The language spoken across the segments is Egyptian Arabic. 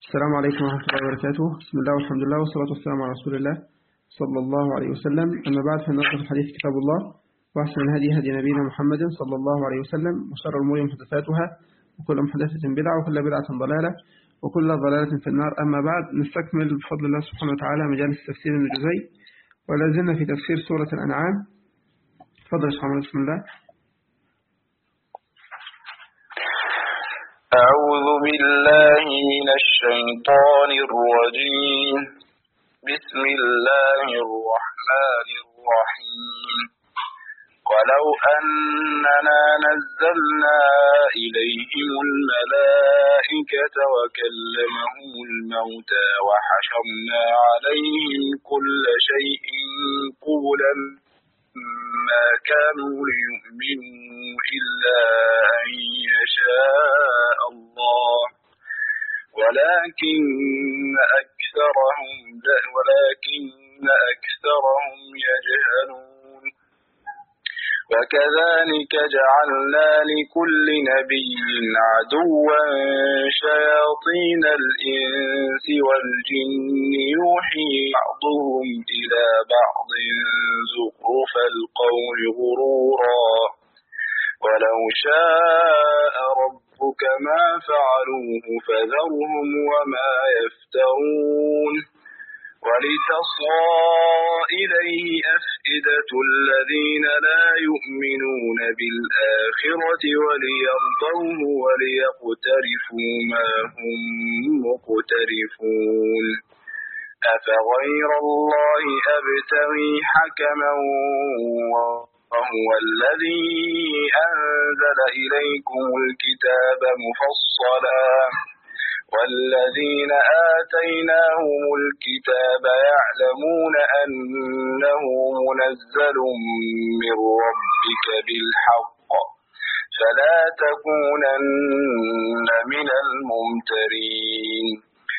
السلام عليكم ورحمة الله وبركاته بسم الله والحمد لله والصلاة والسلام على رسول الله صلى الله عليه وسلم أما بعد فنقف الحديث كتاب الله وأحسن الهدي هدي نبينا محمد صلى الله عليه وسلم وشر الأمور محدثاتها وكل محدثة بدعة وكل بدعة ضلالة وكل ضلالة في النار أما بعد نستكمل بفضل الله سبحانه وتعالى مجالس تفسير الجزي ولا زلنا في تفسير سورة الأنعام تفضل يا شيخ محمد بسم الله أعوذ بالله من الشيطان الرجيم بسم الله الرحمن الرحيم ولو أننا نزلنا إليهم الملائكة وكلمهم الموتى وحشرنا عليهم كل شيء قولا ما كانوا ليؤمنوا إلا أن يشاء الله ولكن أكثرهم ولكن أكثرهم يجهلون وكذلك جعلنا لكل نبي عدوا شياطين الإنس والجن يوحي بعضهم إلى بعض زخرف القول غرورا ولو شاء ربك ما فعلوه فذرهم وما يفترون ولتصغى إليه أفئدة الذين لا يؤمنون بالآخرة وليرضوه وليقترفوا ما هم مقترفون أفغير الله أبتغي حكما وهو الذي أنزل إليكم الكتاب مفصلا والذين آتيناهم الكتاب يعلمون أنه منزل من ربك بالحق فلا تكونن من الممترين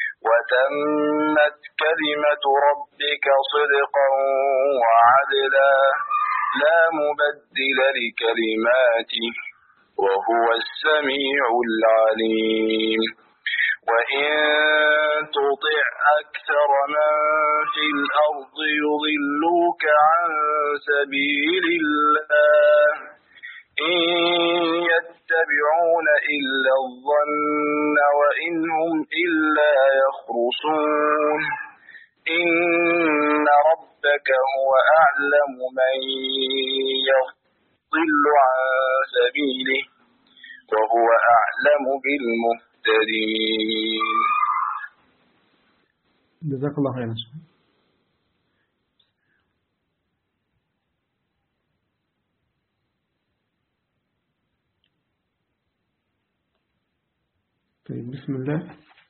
وتمت كلمة ربك صدقا وعدلا لا مبدل لكلماته وهو السميع العليم وإن تطع أكثر من في الأرض يضلوك عن سبيل الله إن يتبعون إلا الظن وإن هم إلا يخرصون إن ربك هو أعلم من يضل عن سبيله وهو أعلم بالمهتدين جزاك الله خيرا طيب بسم الله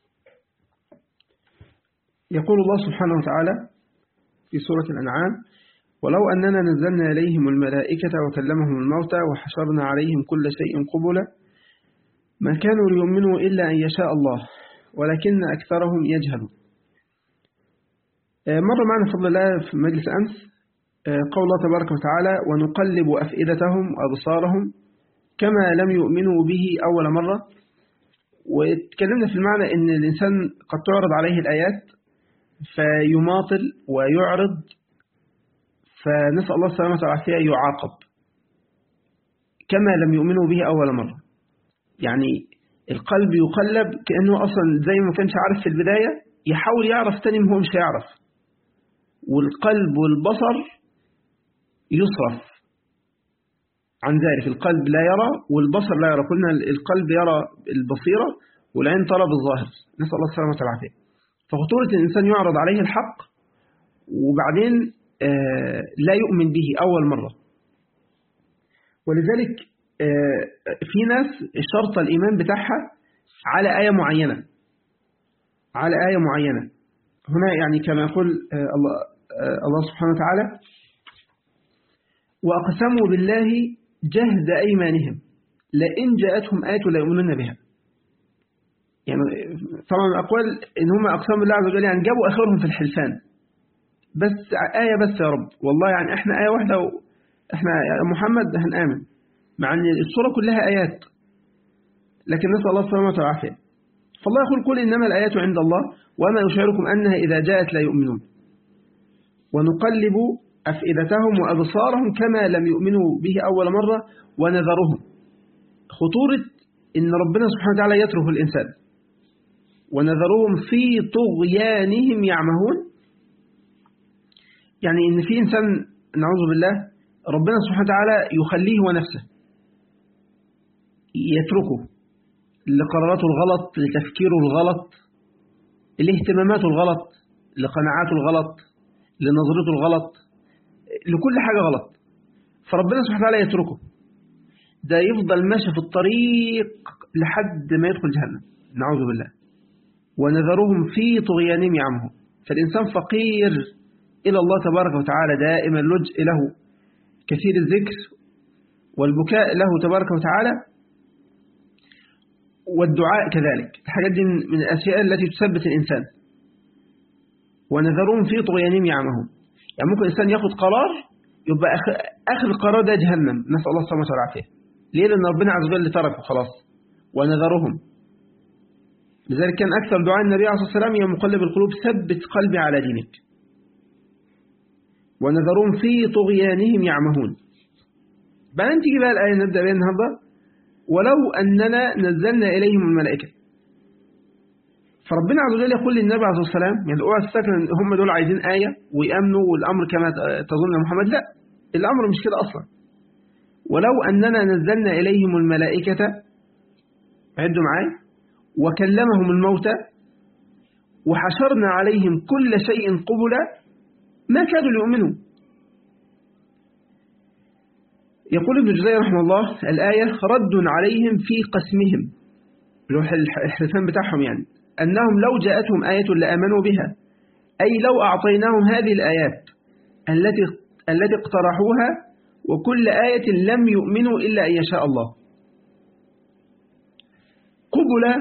يقول الله سبحانه وتعالى في سورة الأنعام ولو أننا نزلنا إليهم الملائكة وكلمهم الموتى وحشرنا عليهم كل شيء قبلا ما كانوا ليؤمنوا إلا أن يشاء الله ولكن أكثرهم يجهلون مر معنا فضل الله في مجلس أمس قول الله تبارك وتعالى ونقلب أفئدتهم وأبصارهم كما لم يؤمنوا به أول مرة واتكلمنا في المعنى أن الإنسان قد تعرض عليه الآيات فيماطل ويعرض فنسأل الله السلامة والعافية يعاقب كما لم يؤمنوا به أول مرة يعني القلب يقلب كأنه أصلا زي ما كانش عارف في البداية يحاول يعرف تاني ما هو مش هيعرف والقلب والبصر يصرف عن ذلك القلب لا يرى والبصر لا يرى قلنا القلب يرى البصيرة والعين ترى بالظاهر نسأل الله السلامة والعافية فخطورة الإنسان يعرض عليه الحق وبعدين لا يؤمن به أول مرة ولذلك في ناس شرط الإيمان بتاعها على آية معينة على آية معينة هنا يعني كما يقول الله, الله سبحانه وتعالى وأقسموا بالله جهد أيمانهم لئن جاءتهم آية لا يؤمنون بها يعني طبعا الأقوال إن هم أقسموا بالله عز وجل يعني جابوا آخرهم في الحلفان بس آية بس يا رب والله يعني إحنا آية واحدة و... إحنا يا محمد هنآمن مع أن الصورة كلها آيات لكن نسأل الله السلامة والعافية فالله يقول كل إنما الآيات عند الله وما يشعركم أنها إذا جاءت لا يؤمنون ونقلب أفئدتهم وأبصارهم كما لم يؤمنوا به أول مرة ونذرهم خطورة إن ربنا سبحانه وتعالى يترك الإنسان ونذرهم في طغيانهم يعمهون يعني إن في إنسان نعوذ بالله ربنا سبحانه وتعالى يخليه ونفسه يتركه لقراراته الغلط لتفكيره الغلط لاهتماماته الغلط لقناعاته الغلط لنظرته الغلط لكل حاجة غلط فربنا سبحانه وتعالى يتركه ده يفضل ماشي في الطريق لحد ما يدخل جهنم نعوذ بالله ونذرهم في طغيانهم يعمهم فالإنسان فقير إلى الله تبارك وتعالى دائما لجء له كثير الذكر والبكاء له تبارك وتعالى والدعاء كذلك الحاجات دي من الأشياء التي تثبت الإنسان ونذرهم في طغيانهم يعمهم يعني ممكن الإنسان ياخد قرار يبقى آخر القرار ده جهنم نسأل الله السلامة والعافية ليه لأن ربنا عز وجل تركه خلاص ونذرهم لذلك كان أكثر دعاء النبي عليه الصلاة والسلام يا مقلب القلوب ثبت قلبي على دينك ونذرهم في طغيانهم يعمهون بعدين تيجي بقى الآية نبدأ بها النهارده ولو أننا نزلنا إليهم الملائكة فربنا عز وجل يقول للنبي عليه الصلاة والسلام يعني اوعى تفتكر ان هم دول عايزين آية ويأمنوا والأمر كما تظن يا محمد لا الأمر مش كده أصلا ولو أننا نزلنا إليهم الملائكة عدوا معايا وكلمهم الموتى وحشرنا عليهم كل شيء قبلا ما كادوا ليؤمنوا يقول ابن جزي رحمه الله الآية رد عليهم في قسمهم الحلفان بتاعهم يعني أنهم لو جاءتهم آية لآمنوا بها أي لو أعطيناهم هذه الآيات التي التي اقترحوها وكل آية لم يؤمنوا إلا أن يشاء الله قبل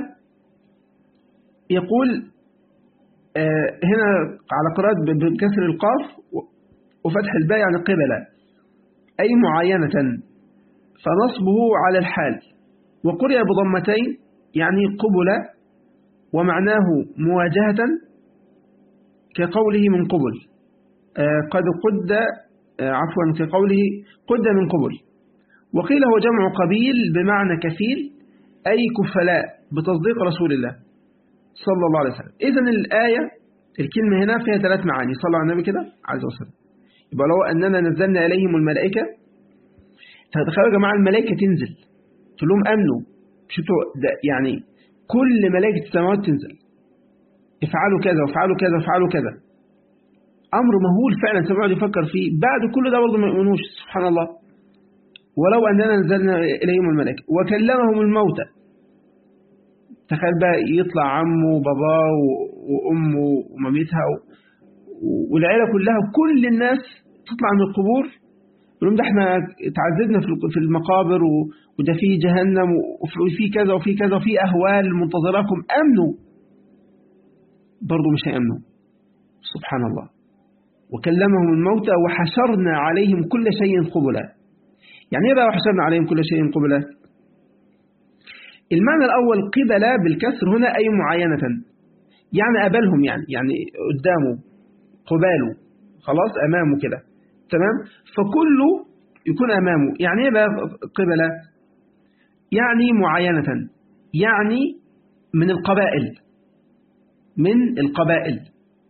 يقول هنا على قراءة بكسر القاف وفتح الباء يعني قبل أي معاينة فنصبه على الحال وقرئ بضمتين يعني قبل ومعناه مواجهة كقوله من قبل قد قد عفوا كقوله قد من قبل وقيل هو جمع قبيل بمعنى كفيل أي كفلاء بتصديق رسول الله صلى الله عليه وسلم إذن الآية الكلمة هنا فيها ثلاث معاني صلى على النبي كده عز وسلم يبقى لو أننا نزلنا إليهم الملائكة فتخيلوا يا جماعة الملائكة تنزل تقول لهم أمنوا شفتوا يعني كل ملائكة السماوات تنزل افعلوا كذا وافعلوا كذا وافعلوا كذا أمر مهول فعلا سمعوا يفكر فيه بعد كل ده برضه ما يؤمنوش سبحان الله ولو أننا نزلنا إليهم الملائكة وكلمهم الموتى تخيل بقى يطلع عمه وباباه وأمه ومامتها والعيلة كلها كل الناس تطلع من القبور يقولون ده احنا تعذبنا في المقابر وده فيه جهنم وفي كذا وفي كذا وفي أهوال منتظراكم أمنوا برضو مش هيأمنوا سبحان الله وكلمهم الموتى وحشرنا عليهم كل شيء قبلا يعني ايه بقى وحشرنا عليهم كل شيء قبلا المعنى الأول قبل بالكسر هنا أي معاينة يعني أبلهم يعني يعني قدامه قباله خلاص أمامه كده تمام فكله يكون أمامه يعني ايه بقى قبل يعني معاينة يعني من القبائل من القبائل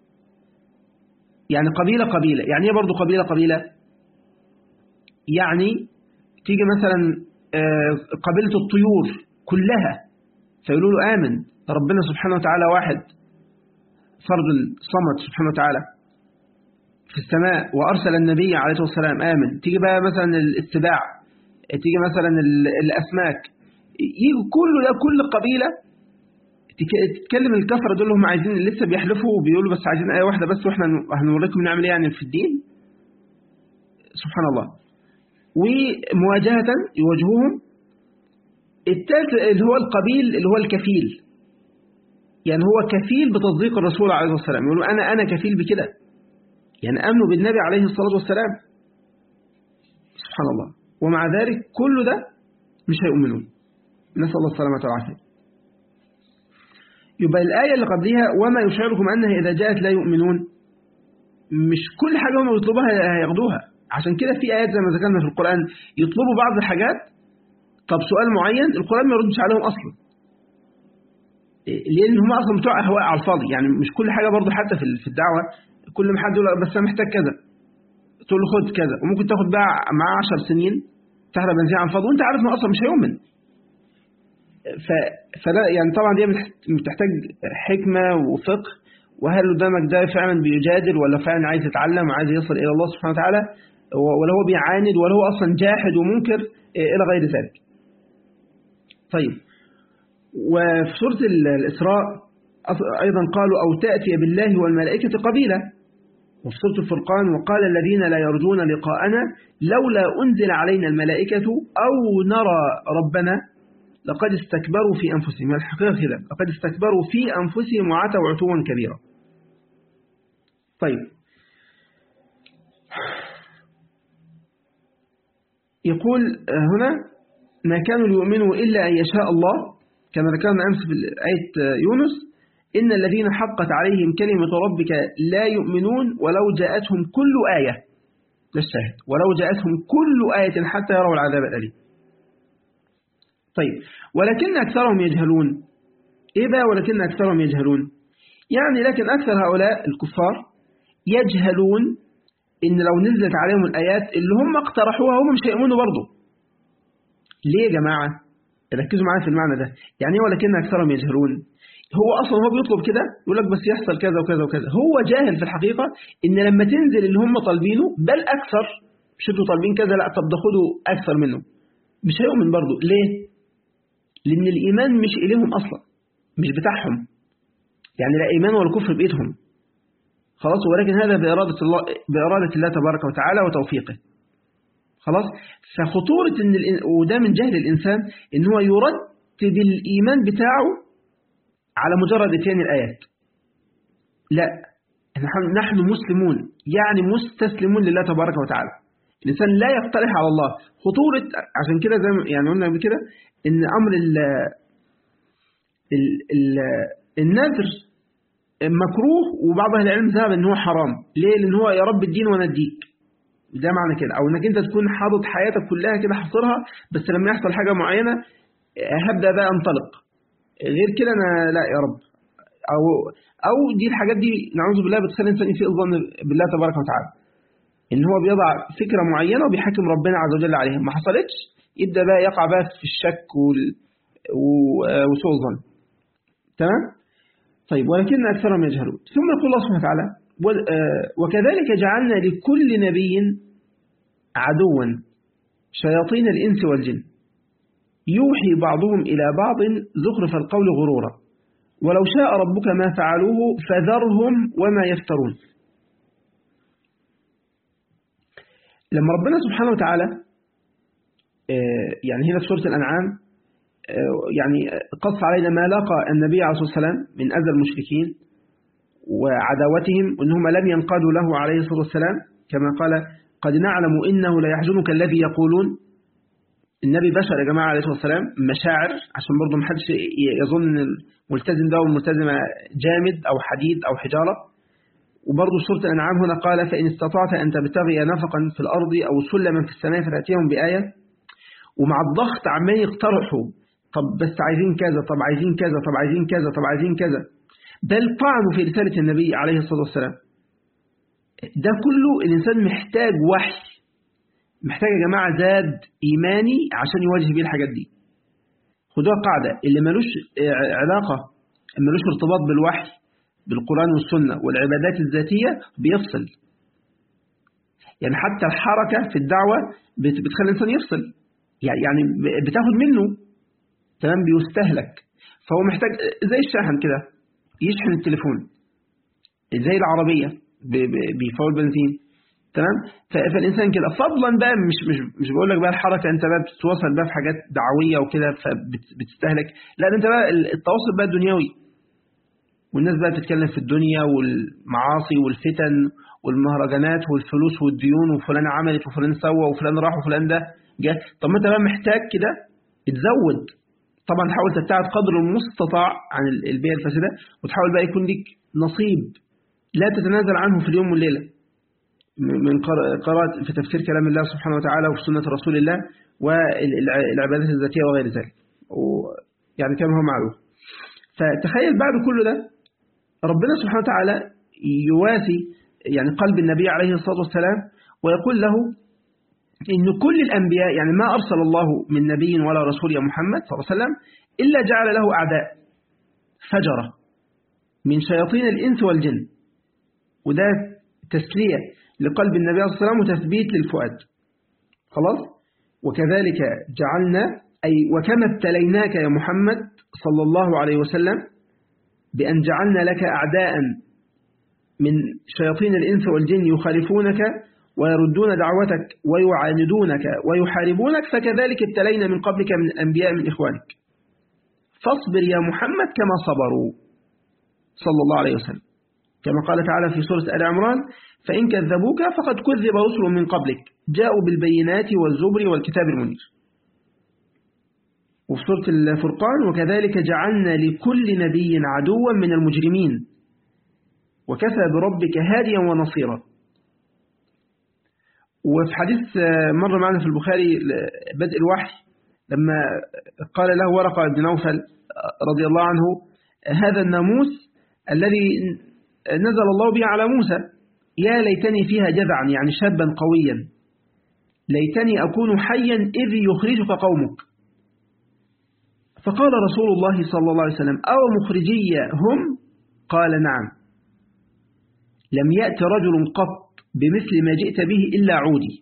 يعني قبيلة قبيلة يعني ايه برضو قبيلة قبيلة يعني تيجي مثلا قبيلة الطيور كلها فيقولوا له آمن ربنا سبحانه وتعالى واحد فرد الصمد سبحانه وتعالى في السماء وأرسل النبي عليه الصلاة والسلام آمن تيجي بقى مثلا الاتباع تيجي مثلا الأسماك يجي كل ده كل قبيلة تتكلم الكفرة دول هم عايزين لسه بيحلفوا وبيقولوا بس عايزين آية واحدة بس واحنا هنوريكم نعمل ايه يعني في الدين سبحان الله ومواجهة يواجهوهم الثالث اللي هو القبيل اللي هو الكفيل يعني هو كفيل بتصديق الرسول عليه الصلاة والسلام يقولوا أنا أنا كفيل بكده يعني أمنوا بالنبي عليه الصلاة والسلام سبحان الله ومع ذلك كل ده مش هيؤمنون نسأل الله السلامة والعافية يبقى الآية اللي قبلها وما يشعركم أنها إذا جاءت لا يؤمنون مش كل حاجة هم يطلبوها هياخدوها عشان كده في آيات زي ما ذكرنا في القرآن يطلبوا بعض الحاجات طب سؤال معين القرآن ما يردش عليهم أصلا لأن هم أصلا بتوع أهواء على الفاضي يعني مش كل حاجة برضه حتى في الدعوة كل ما حد يقول بس أنا محتاج كذا تقول له خد كذا وممكن تاخد بقى معاه 10 سنين تحرق بنزين على الفاضي وانت عارف انه اصلا مش هيؤمن ف... فلا يعني طبعا دي بتحتاج حكمة وفقه وهل قدامك ده فعلا بيجادل ولا فعلا عايز يتعلم وعايز يصل إلى الله سبحانه وتعالى ولا هو بيعاند ولا هو أصلا جاحد ومنكر إلى غير ذلك طيب وفي سورة الإسراء أيضا قالوا أو تأتي بالله والملائكة قبيلة وفي سورة الفرقان وقال الذين لا يرجون لقاءنا لولا أنزل علينا الملائكة أو نرى ربنا لقد استكبروا في أنفسهم الحقيقة كده لقد استكبروا في أنفسهم وعتوا عتوا كبيرا طيب يقول هنا ما كانوا ليؤمنوا إلا أن يشاء الله كما ذكرنا أمس في آية يونس إن الذين حقت عليهم كلمة ربك لا يؤمنون ولو جاءتهم كل آية ده الشاهد ولو جاءتهم كل آية حتى يروا العذاب الأليم طيب ولكن أكثرهم يجهلون إيه بقى ولكن أكثرهم يجهلون يعني لكن أكثر هؤلاء الكفار يجهلون إن لو نزلت عليهم الآيات اللي هم اقترحوها هم مش هيؤمنوا برضه ليه يا جماعة ركزوا معايا في المعنى ده يعني ايه ولكن أكثرهم يجهلون هو أصلا هو بيطلب كده يقول لك بس يحصل كذا وكذا وكذا هو جاهل في الحقيقة إن لما تنزل اللي هم طالبينه بل أكثر مش انتوا طالبين كذا لا طب ده خدوا أكثر منه مش هيؤمن برضه ليه لأن الإيمان مش إليهم أصلا مش بتاعهم يعني لا إيمان ولا كفر بإيدهم خلاص ولكن هذا بإرادة الله, بإرادة الله تبارك وتعالى وتوفيقه خلاص فخطورة إن الإن... وده من جهل الإنسان إن هو يرتب الإيمان بتاعه على مجرد اتيان الآيات لا نحن مسلمون يعني مستسلمون لله تبارك وتعالى الإنسان لا يقترح على الله خطورة عشان كده زي يعني قلنا قبل كده إن أمر ال ال ال النذر مكروه وبعض أهل العلم ذهب إن هو حرام ليه؟ لأن هو يا رب الدين وأنا أديك ده معنى كده أو إنك أنت تكون حاطط حياتك كلها كده حاصرها بس لما يحصل حاجة معينة هبدأ بقى أنطلق غير كده أنا لا يا رب أو أو دي الحاجات دي نعوذ بالله بتخلي الإنسان يسيء الظن بالله تبارك وتعالى إن هو بيضع فكرة معينة وبيحكم ربنا عز وجل عليها ما حصلتش يبدأ بقى يقع بقى في الشك وال... وسوء الظن تمام طيب ولكن أكثرهم يجهلون ثم يقول الله سبحانه وتعالى وكذلك جعلنا لكل نبي عدوا شياطين الإنس والجن يوحي بعضهم إلى بعض زخرف القول غرورا ولو شاء ربك ما فعلوه فذرهم وما يفترون لما ربنا سبحانه وتعالى يعني هنا في سورة الأنعام يعني قص علينا ما لاقى النبي عليه الصلاة والسلام من أذى المشركين وعداوتهم وأنهم لم ينقادوا له عليه الصلاة والسلام كما قال قد نعلم إنه لا يحزنك الذي يقولون النبي بشر يا جماعة عليه الصلاة والسلام مشاعر عشان برضه محدش يظن الملتزم ده والملتزمة جامد أو حديد أو حجارة وبرضه سورة الأنعام هنا قال فإن استطعت أن تبتغي نفقا في الأرض أو سلما في السماء فتأتيهم بآية ومع الضغط عمال يقترحوا طب بس عايزين كذا طب عايزين كذا طب عايزين كذا طب عايزين كذا بل طعنوا في رسالة النبي عليه الصلاة والسلام ده كله الإنسان محتاج وحي محتاج يا جماعة زاد إيماني عشان يواجه بيه الحاجات دي خدوها قاعدة اللي ملوش علاقة ملوش ارتباط بالوحي بالقرآن والسنة والعبادات الذاتية بيفصل يعني حتى الحركة في الدعوة بتخلي الإنسان يفصل يعني بتاخد منه تمام بيستهلك فهو محتاج زي الشاحن كده يشحن التليفون زي العربية بيفول بنزين تمام فالإنسان كده فضلا بقى مش مش مش بقول لك بقى الحركة أنت بقى بتتواصل بقى في حاجات دعوية وكده فبتستهلك لا ده أنت بقى التواصل بقى الدنيوي والناس بقى بتتكلم في الدنيا والمعاصي والفتن والمهرجانات والفلوس والديون وفلان عملت وفلان سوى وفلان راح وفلان ده جه طب ما انت بقى محتاج كده تزود طبعا تحاول تبتعد قدر المستطاع عن البيئة الفاسدة وتحاول بقى يكون لك نصيب لا تتنازل عنه في اليوم والليلة من قراءة في تفسير كلام الله سبحانه وتعالى وفي سنة رسول الله والعبادات الذاتية وغير ذلك يعني كما هو معروف فتخيل بعد كل ده ربنا سبحانه وتعالى يواسي يعني قلب النبي عليه الصلاة والسلام ويقول له إن كل الأنبياء يعني ما أرسل الله من نبي ولا رسول يا محمد صلى الله عليه وسلم إلا جعل له أعداء فجرة من شياطين الإنس والجن وده تسلية لقلب النبي صلى الله عليه وسلم وتثبيت للفؤاد خلاص وكذلك جعلنا أي وكما ابتليناك يا محمد صلى الله عليه وسلم بأن جعلنا لك أعداء من شياطين الإنس والجن يخالفونك ويردون دعوتك ويعاندونك ويحاربونك فكذلك ابتلينا من قبلك من الأنبياء من إخوانك فاصبر يا محمد كما صبروا صلى الله عليه وسلم كما قال تعالى في سورة آل عمران فإن كذبوك فقد كذب رسل من قبلك جاءوا بالبينات والزبر والكتاب المنير وفي سورة الفرقان وكذلك جعلنا لكل نبي عدوا من المجرمين وكفى بربك هاديا ونصيرا وفي حديث مر معنا في البخاري بدء الوحي لما قال له ورقة بن نوفل رضي الله عنه هذا الناموس الذي نزل الله به على موسى يا ليتني فيها جذعا يعني شابا قويا ليتني أكون حيا إذ يخرجك قومك فقال رسول الله صلى الله عليه وسلم أو مخرجي هم قال نعم لم يأت رجل قط بمثل ما جئت به إلا عودي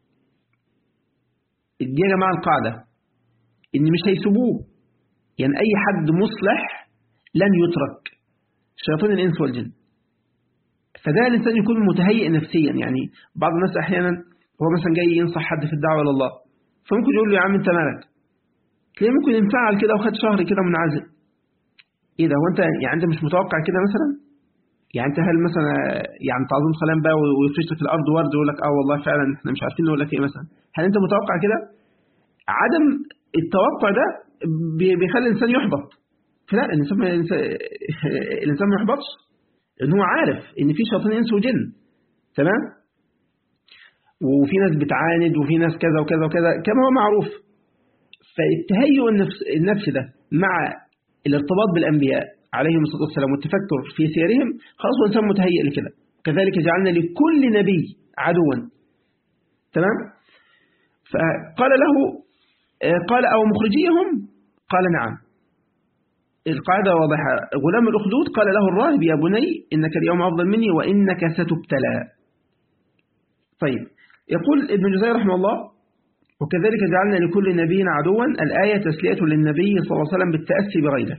دي يا جماعة القاعدة إن مش هيسيبوه يعني أي حد مصلح لن يترك شياطين الإنس والجن فده الإنسان يكون متهيئ نفسيا يعني بعض الناس أحيانا هو مثلا جاي ينصح حد في الدعوة لله فممكن يقول له يا عم أنت مالك تلاقيه ممكن ينفعل كده وخد شهر كده منعزل إيه ده هو أنت يعني أنت مش متوقع كده مثلا يعني أنت هل مثلا يعني تعظيم سلام بقى ويفرش لك الأرض ورد ويقول لك آه والله فعلا إحنا مش عارفين نقول لك إيه مثلا هل أنت متوقع كده عدم التوقع ده بيخلي الإنسان يحبط فلا الإنسان الإنسان ما يحبطش لأن هو عارف إن في شياطين إنس وجن تمام وفي ناس بتعاند وفي ناس كذا وكذا وكذا كما هو معروف فالتهيؤ النفس, النفس ده مع الارتباط بالأنبياء عليهم الصلاة والسلام والتفكر في سيرهم خلاص هو إنسان متهيئ لكده كذلك جعلنا لكل نبي عدوا تمام فقال له قال أو مخرجيهم قال نعم القاعدة واضحة غلام الأخدود قال له الراهب يا بني إنك اليوم أفضل مني وإنك ستبتلى طيب يقول ابن جزي رحمه الله وكذلك جعلنا لكل نبي عدوا الآية تسلية للنبي صلى الله عليه وسلم بالتأسي بغيره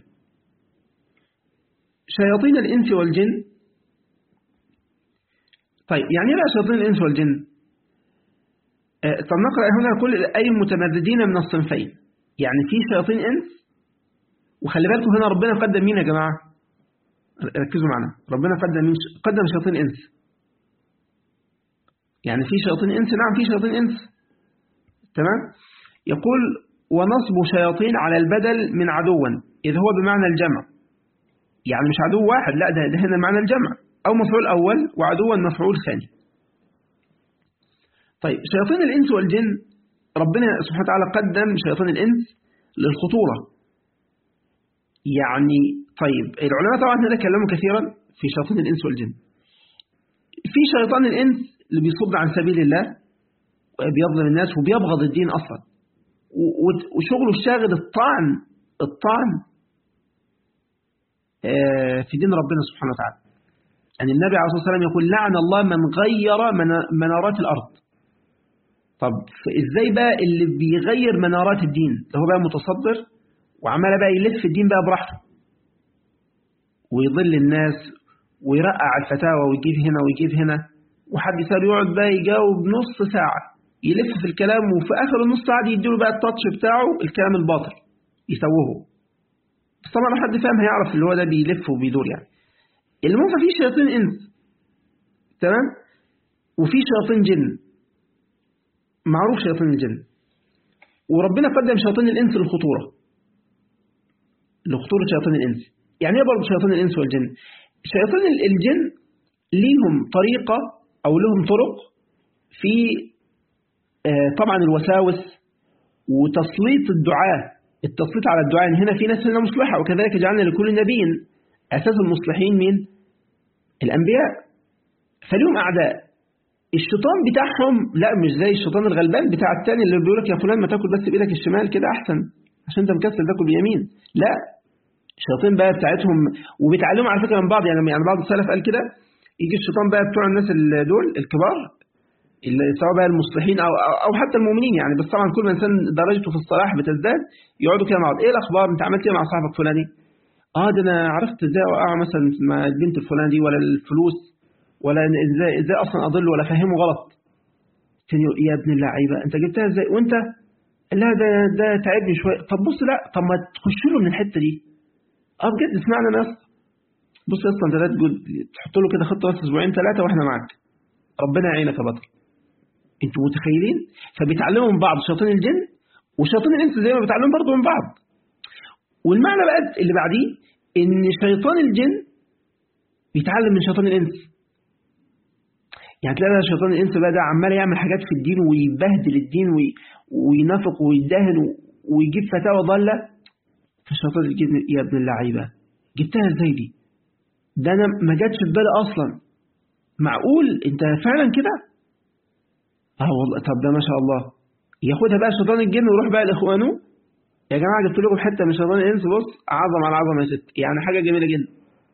شياطين الإنس والجن طيب يعني لا شياطين الإنس والجن طب نقرأ هنا كل أي متمردين من الصنفين يعني في شياطين إنس وخلي بالكم هنا ربنا قدم مين يا جماعة ركزوا معنا ربنا قدم مين قدم شياطين إنس يعني في شياطين إنس نعم في شياطين إنس تمام يقول ونصب شياطين على البدل من عدوا إذ هو بمعنى الجمع يعني مش عدو واحد لا ده, ده هنا معنى الجمع أو مفعول أول وعدوا مفعول ثاني طيب شياطين الإنس والجن ربنا سبحانه وتعالى قدم شياطين الإنس للخطورة يعني طيب العلماء طبعا هنا تكلموا كثيرا في شياطين الإنس والجن في شيطان الإنس اللي بيصد عن سبيل الله وبيظلم الناس وبيبغض الدين أصلا وشغله الشاغل الطعن الطعن في دين ربنا سبحانه وتعالى يعني النبي عليه الصلاة والسلام يقول لعن الله من غير منارات الأرض طب ازاي بقى اللي بيغير منارات الدين ده هو بقى متصدر وعمال بقى يلف الدين بقى براحته ويضل الناس ويرقع الفتاوى ويجيب هنا ويجيب هنا وحد يسأل يقعد بقى يجاوب نص ساعة يلف في الكلام وفي آخر النص ساعة دي يديله بقى التاتش بتاعه الكلام الباطل يسووه بس طبعا لو حد فاهم هيعرف اللي هو ده بيلف وبيدور يعني المهم فيه شياطين انس تمام وفي شياطين جن معروف شياطين الجن وربنا قدم شياطين الانس للخطوره لخطورة شياطين الإنس يعني ايه برضه شياطين الإنس والجن شياطين الجن ليهم طريقة أو لهم طرق في طبعا الوساوس وتسليط الدعاء التسليط على الدعاء هنا في ناس هنا مصلحة وكذلك جعلنا لكل نبي أساس المصلحين من الأنبياء فليهم أعداء الشيطان بتاعهم لا مش زي الشيطان الغلبان بتاع التاني اللي بيقول لك يا فلان ما تاكل بس بإيدك الشمال كده أحسن عشان أنت مكسل تاكل بيمين لا الشياطين بقى بتاعتهم وبيتعلموا على فكرة من بعض يعني يعني بعض السلف قال كده يجي الشيطان بقى بتوع الناس دول الكبار اللي سواء بقى المصلحين أو, أو حتى المؤمنين يعني بس طبعا كل إنسان درجته في الصلاح بتزداد يقعدوا كده مع بعض إيه الأخبار أنت عملت إيه مع صاحبك فلاني اه ده انا عرفت ازاي اوقع مثلا مع البنت الفلانيه دي ولا الفلوس ولا ازاي ازاي اصلا اضل ولا افهمه غلط تاني يا ابن اللعيبه انت جبتها ازاي وانت لا ده ده تعبني شويه طب بص لا طب ما تخش له من الحته دي اه بجد اسمعنا ناس بص يا اسطى انت لا تقول تحط له كده خطه بس اسبوعين ثلاثه واحنا معاك ربنا يعينك يا بطل انتوا متخيلين فبيتعلموا من بعض شياطين الجن وشياطين الانس زي ما بيتعلموا برضه من بعض والمعنى بقى اللي بعديه ان شيطان الجن بيتعلم من شيطان الانس يعني تلاقي شيطان الانس بقى ده عمال يعمل حاجات في الدين ويبهدل الدين وينافق ويدهن ويجيب فتاوى ضاله فشيطان الجن يا ابن اللعيبه جبتها ازاي دي ده انا ما جاتش في بالي اصلا معقول انت فعلا كده اه والله طب ده ما شاء الله ياخدها بقى شيطان الجن ويروح بقى لاخوانه يا جماعة جبت لكم حتة من شيطان الإنس بص عظم على عظمة يا ست يعني حاجة جميلة جدا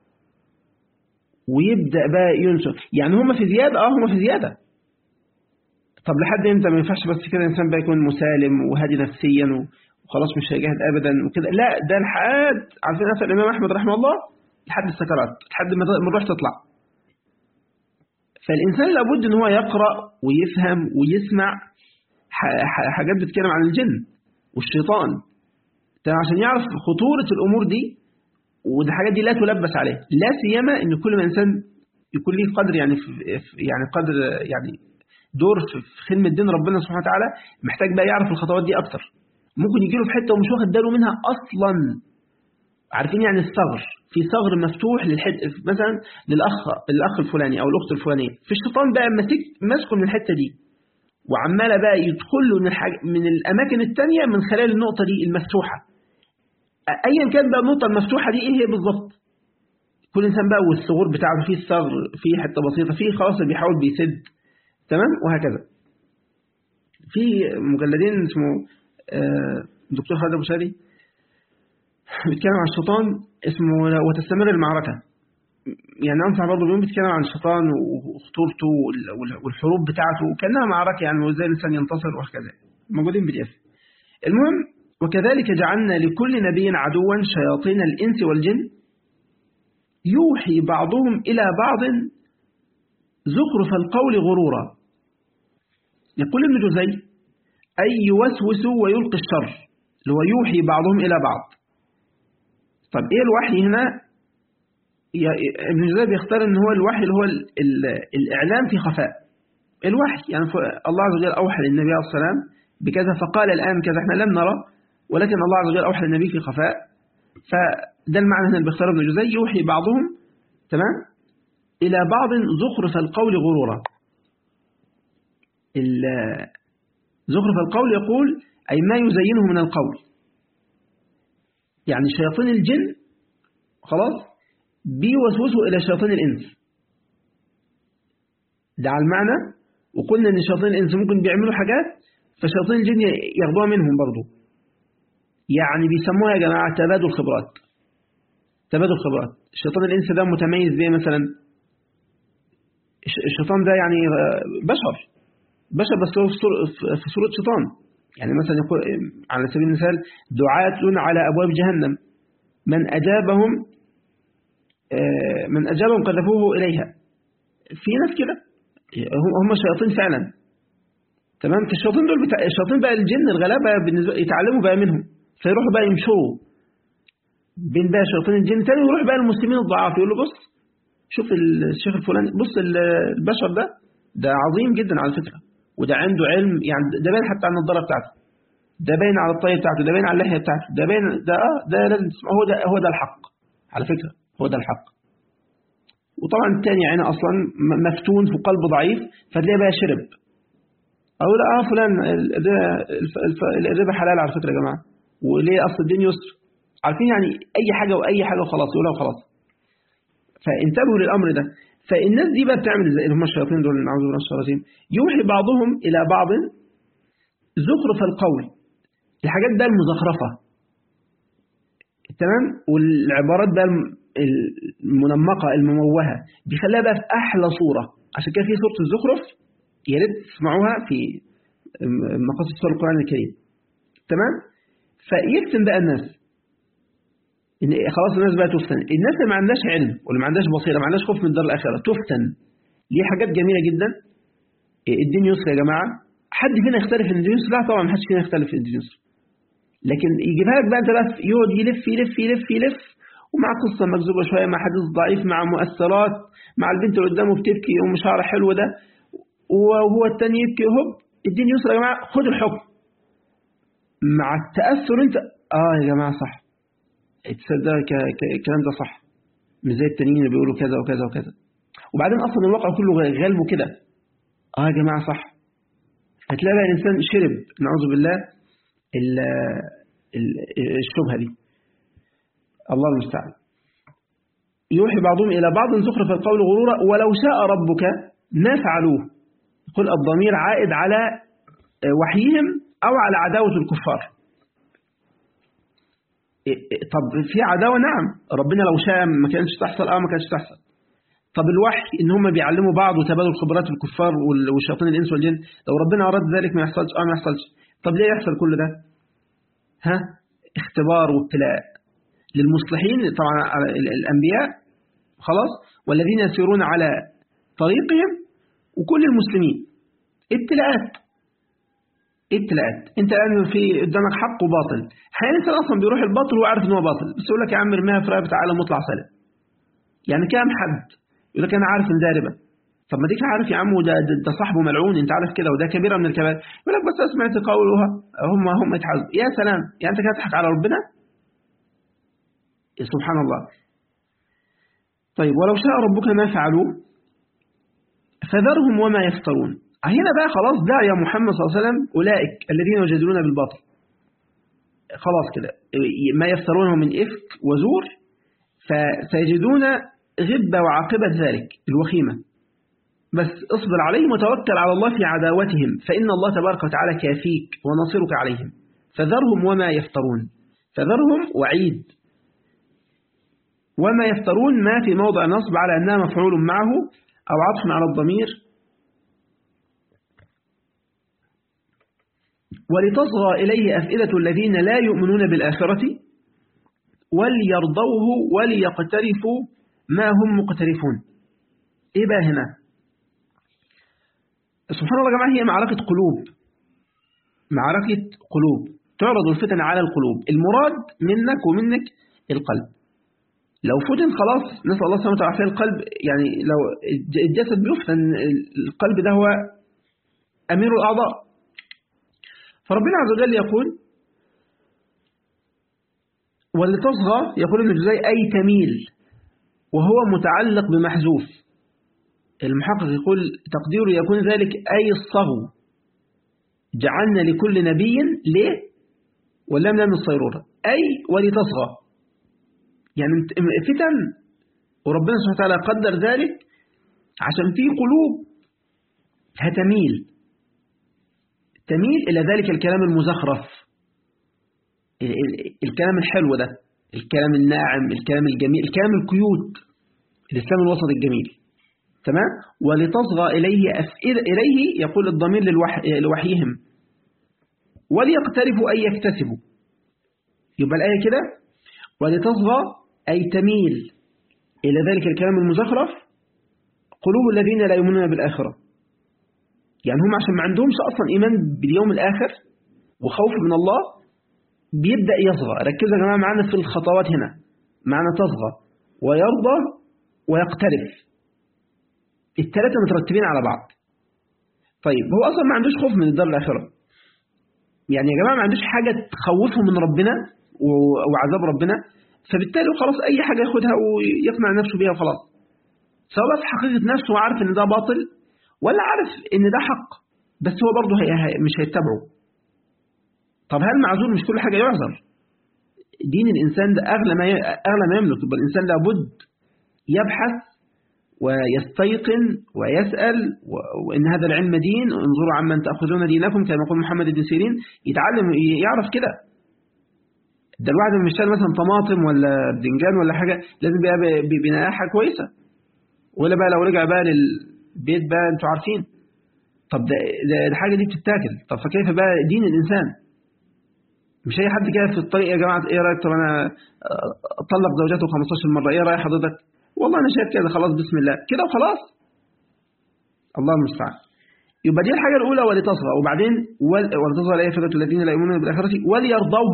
ويبدأ بقى ينشر يعني هم في زيادة اه هم في زيادة طب لحد امتى ما ينفعش بس كده الإنسان بقى يكون مسالم وهادي نفسيا وخلاص مش هيجاهد أبدا وكده لا ده لحد عارفين أثر الإمام أحمد رحمه الله لحد السكرات لحد ما الروح تطلع فالإنسان لابد إن هو يقرأ ويفهم ويسمع حاجات بتتكلم عن الجن والشيطان عشان يعرف خطورة الأمور دي ودي حاجات دي لا تلبس عليه لا سيما ان كل ما انسان يكون ليه قدر يعني في يعني قدر يعني دور في خدمة دين ربنا سبحانه وتعالى محتاج بقى يعرف الخطوات دي اكتر ممكن يجي له في حته ومش واخد باله منها اصلا عارفين يعني الثغر في ثغر مفتوح للحد مثلا للاخ الاخ الفلاني او الاخت الفلانيه في الشيطان بقى مسك ماسكه من الحته دي وعماله بقى يدخل له من الحاج من الاماكن الثانيه من خلال النقطه دي المفتوحه ايا كان بقى النقطه المفتوحه دي ايه هي بالظبط كل انسان بقى والثغور بتاعته فيه الثغر فيه حته بسيطه فيه خلاص بيحاول بيسد تمام وهكذا في مجلدين اسمه دكتور خالد ابو شادي بيتكلم عن الشيطان اسمه وتستمر المعركه يعني انصح برضه بيقول بيتكلم عن الشيطان وخطورته والحروب بتاعته كانها معركه يعني وازاي الانسان ينتصر وهكذا موجودين بي دي اف المهم وكذلك جعلنا لكل نبي عدوا شياطين الإنس والجن يوحي بعضهم إلى بعض زخرف القول غرورا يقول ابن جزي أي يوسوس ويلقي الشر اللي هو يوحي بعضهم إلى بعض طب إيه الوحي هنا ابن جزي بيختار ان هو الوحي اللي هو ال ال الإعلام في خفاء الوحي يعني الله عز وجل أوحى للنبي عليه الصلاة والسلام بكذا فقال الآن كذا احنا لم نرى ولكن الله عز وجل أوحى للنبي في خفاء فده المعنى هنا اللي بيختاره ابن جزي يوحي بعضهم تمام إلى بعض زخرف القول غرورا زخرف القول يقول أي ما يزينه من القول يعني شياطين الجن خلاص بيوسوسوا إلى شياطين الإنس ده على المعنى وقلنا أن شياطين الإنس ممكن بيعملوا حاجات فشياطين الجن ياخدوها منهم برضو يعني بيسموها يا جماعة تبادل خبرات تبادل خبرات الشيطان الإنس ده متميز بيه مثلا الشيطان ده يعني بشر بشر بس هو في صورة شيطان يعني مثلا يقول على سبيل المثال دعاة على أبواب جهنم من أجابهم من أجابهم قذفوه إليها في ناس كده هم شياطين فعلا تمام الشياطين دول بتاع الشياطين بقى الجن الغلابة بالنسبة يتعلموا بقى منهم فيروحوا بقى يمشوا بين بقى شياطين الجن تاني ويروح بقى المسلمين الضعاف يقول له بص شوف الشيخ الفلاني بص البشر ده ده عظيم جدا على فكرة وده عنده علم يعني ده باين حتى على النظارة بتاعته ده باين على الطاقية بتاعته ده باين على اللحية بتاعته ده باين ده اه ده لازم تسمع هو ده هو ده الحق على فكرة هو ده الحق وطبعا الثاني يعني اصلا م- مفتون في قلب ضعيف فتلاقيه بقى شرب او لا اه فلان ال- ده الف- الف- الربا حلال على فكرة يا جماعة وليه اصل الدين يسر عارفين يعني اي حاجة واي حاجة وخلاص يقولها وخلاص فانتبهوا للامر ده فالناس دي بقى بتعمل ازاي اللي هم الشياطين دول نعوذ بالله من الشياطين يوحي بعضهم الى بعض زخرف القول الحاجات بقى المزخرفة تمام والعبارات بقى الم- المنمقة المموهة بيخليها بقى في أحلى صورة عشان كده في سورة الزخرف يا ريت تسمعوها في م- مقاصد سورة القرآن الكريم تمام فيفتن بقى الناس إن خلاص الناس بقى تفتن الناس اللي ما عندهاش علم واللي ما عندهاش بصيرة ما عندهاش خوف من الدار الآخرة تفتن ليه حاجات جميلة جدا الدين يسر يا جماعة حد فينا يختلف ان الدين يسر لا طبعا ما حدش فينا يختلف ان الدين يسر لكن يجيبها لك بقى انت بقى يقعد يلف يلف يلف يلف ومع قصة مكذوبة شوية مع حديث ضعيف مع مؤثرات مع البنت اللي قدامه بتبكي أم شعر حلو ده وهو التاني يبكي هوب الدين يسر يا جماعة خد الحكم مع التأثر انت اه يا جماعة صح تصدق ك- ك- الكلام ده صح مش زي التانيين اللي بيقولوا كذا وكذا وكذا وبعدين اصلا الواقع كله غالبه كده اه يا جماعة صح هتلاقي بقى الانسان شرب نعوذ بالله ال- ال- الشبهة دي الله المستعان يوحي بعضهم إلى بعض زخرف القول غرورا ولو شاء ربك ما فعلوه قل الضمير عائد على وحيهم أو على عداوة الكفار طب في عداوة نعم ربنا لو شاء ما كانش تحصل أو ما كانش تحصل طب الوحي إن هم بيعلموا بعض وتبادل خبرات الكفار والشياطين الإنس والجن لو ربنا أراد ذلك ما يحصلش أو ما يحصلش طب ليه يحصل كل ده ها اختبار وابتلاء للمصلحين طبعا على ال- الأنبياء خلاص والذين يسيرون على طريقهم وكل المسلمين ابتلاءات ابتلاءات انت الان في قدامك حق وباطل احيانا الانسان اصلا بيروح الباطل وهو عارف ان هو باطل بس يقول لك يا عم ارميها في رقبه عالم مطلع سالم يعني كام حد يقول لك انا عارف ان ده ربا طب ما ديك عارف يا عم وده ده, ده صاحبه ملعون انت عارف كده وده كبيره من الكبائر يقول لك بس أنا سمعت قولها هم هم يتحاسبوا يا سلام يعني انت كده تضحك على ربنا سبحان الله طيب ولو شاء ربك ما فعلوه فذرهم وما يفترون هنا بقى خلاص دع يا محمد صلى الله عليه وسلم أولئك الذين يجادلون بالباطل خلاص كده ما يفترونه من إفك وزور فسيجدون غبة وعاقبة ذلك الوخيمة بس اصبر عليهم وتوكل على الله في عداوتهم فإن الله تبارك وتعالى كافيك وناصرك عليهم فذرهم وما يفترون فذرهم وعيد وما يفترون ما في موضع نصب على أنها مفعول معه أو عطف على الضمير ولتصغى إليه أفئدة الذين لا يؤمنون بالآخرة وليرضوه وليقترفوا ما هم مقترفون إيه بقى هنا سبحان الله يا جماعة هي معركة قلوب معركة قلوب تعرض الفتن على القلوب المراد منك ومنك القلب لو فتن خلاص نسأل الله سبحانه وتعالى القلب يعني لو الجسد بيفتن القلب ده هو أمير الأعضاء فربنا عز وجل يقول ولتصغى يقول ابن جزي أي تميل وهو متعلق بمحذوف المحقق يقول تقديره يكون ذلك أي الصغو جعلنا لكل نبي ليه ولم نعمل الصيرورة أي ولتصغى يعني فتن وربنا سبحانه وتعالى قدر ذلك عشان في قلوب هتميل تميل إلى ذلك الكلام المزخرف الكلام الحلو ده الكلام الناعم الكلام الجميل الكلام الكيوت الإسلام الوسط الجميل تمام ولتصغى إليه أفئدة إليه يقول الضمير للوحي لوحيهم وليقترفوا أي يكتسبوا يبقى الآية كده ولتصغى أي تميل إلى ذلك الكلام المزخرف قلوب الذين لا يؤمنون بالآخرة يعني هم عشان ما عندهمش أصلا إيمان باليوم الآخر وخوف من الله بيبدأ يصغى ركزوا يا جماعة معنا في الخطوات هنا معنا تصغى ويرضى ويقترف الثلاثة مترتبين على بعض طيب هو أصلا ما عندوش خوف من الدار الآخرة يعني يا جماعة ما عندوش حاجة تخوفه من ربنا و- وعذاب ربنا فبالتالي خلاص أي حاجة ياخدها ويقنع نفسه بيها وخلاص سواء بقى في حقيقة نفسه وعارف إن ده باطل ولا عارف إن ده حق بس هو برضه هي هي مش هيتبعه طب هل معذور مش كل حاجة يعذر دين الإنسان ده أغلى ما ي- أغلى ما يملك يبقى الإنسان لابد يبحث ويستيقن ويسأل و- وإن هذا العلم دين انظروا عمن تأخذون دينكم كما يقول محمد بن سيرين يتعلم يعرف كده ده الواحد لما يشتغل مثلا طماطم ولا بدنجان ولا حاجة لازم بقى ب- ب- بناء حاجة كويسة ولا بقى لو رجع بقى للبيت بقى انتوا عارفين طب ده, ده الحاجة دي بتتاكل طب فكيف بقى دين الإنسان مش أي حد كده في الطريق يا جماعة إيه رأيك طب أنا آه، أطلق زوجته 15 مرة إيه رأي حضرتك والله أنا شايف كده خلاص بسم الله كده وخلاص الله المستعان يبقى دي الحاجة الأولى ولتصغى وبعدين ول- ولتصغى لا يفرة الذين لا يؤمنون بالآخرة وليرضوه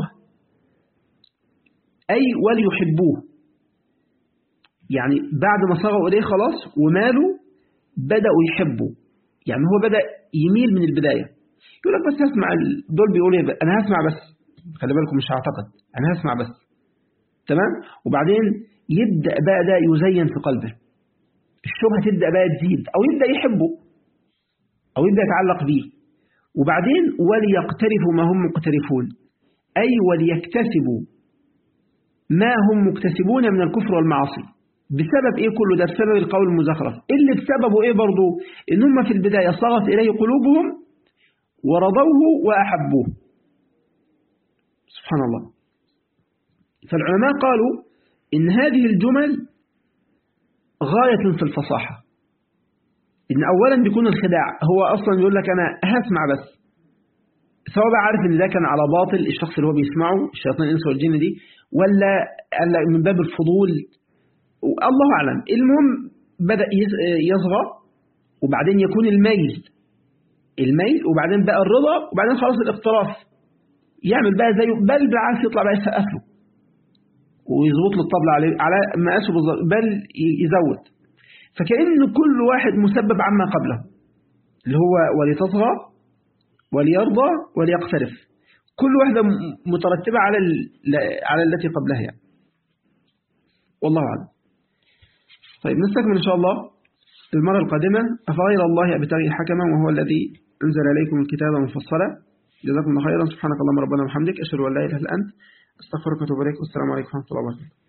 أي وليحبوه يعني بعد ما صغوا إليه خلاص ومالوا بدأوا يحبوا يعني هو بدأ يميل من البداية يقول لك بس هسمع ال- دول بيقولوا إيه بقى؟ أنا هسمع بس خلي بالكم مش هعتقد أنا هسمع بس تمام وبعدين يبدأ بقى ده يزين في قلبه الشبهة تبدأ بقى تزيد أو يبدأ يحبه أو يبدأ يتعلق به وبعدين وليقترفوا ما هم مقترفون أي وليكتسبوا ما هم مكتسبون من الكفر والمعاصي بسبب ايه كله ده بسبب القول المزخرف اللي بسببه ايه برضو ان هم في البداية صغت اليه قلوبهم ورضوه واحبوه سبحان الله فالعلماء قالوا ان هذه الجمل غاية في الفصاحة ان اولا بيكون الخداع هو اصلا يقول لك انا هسمع بس سواء بقى عارف ان ده كان على باطل الشخص اللي هو بيسمعه الشياطين الانس والجن دي ولا قال لك من باب الفضول الله اعلم المهم بدا يز- يصغى وبعدين يكون الميل الميل وبعدين بقى الرضا وبعدين خلاص الاقتراف يعمل بقى زيه بل بالعكس يطلع بقى يسقف له ويظبط له الطبلة عليه على مقاسه بالظبط بل ي- يزود فكأن كل واحد مسبب عما قبله اللي هو ولتصغى وليرضى وليقترف كل واحدة م- مترتبة على ال- على التي قبلها يعني والله أعلم طيب نستكمل إن شاء الله المرة القادمة أفغير الله أبتغي حكما وهو الذي أنزل إليكم الكتاب مفصلا جزاكم الله خيرا سبحانك اللهم ربنا وبحمدك أشهد أن لا إله إلا أنت أستغفرك وأتوب إليك والسلام عليكم ورحمة الله وبركاته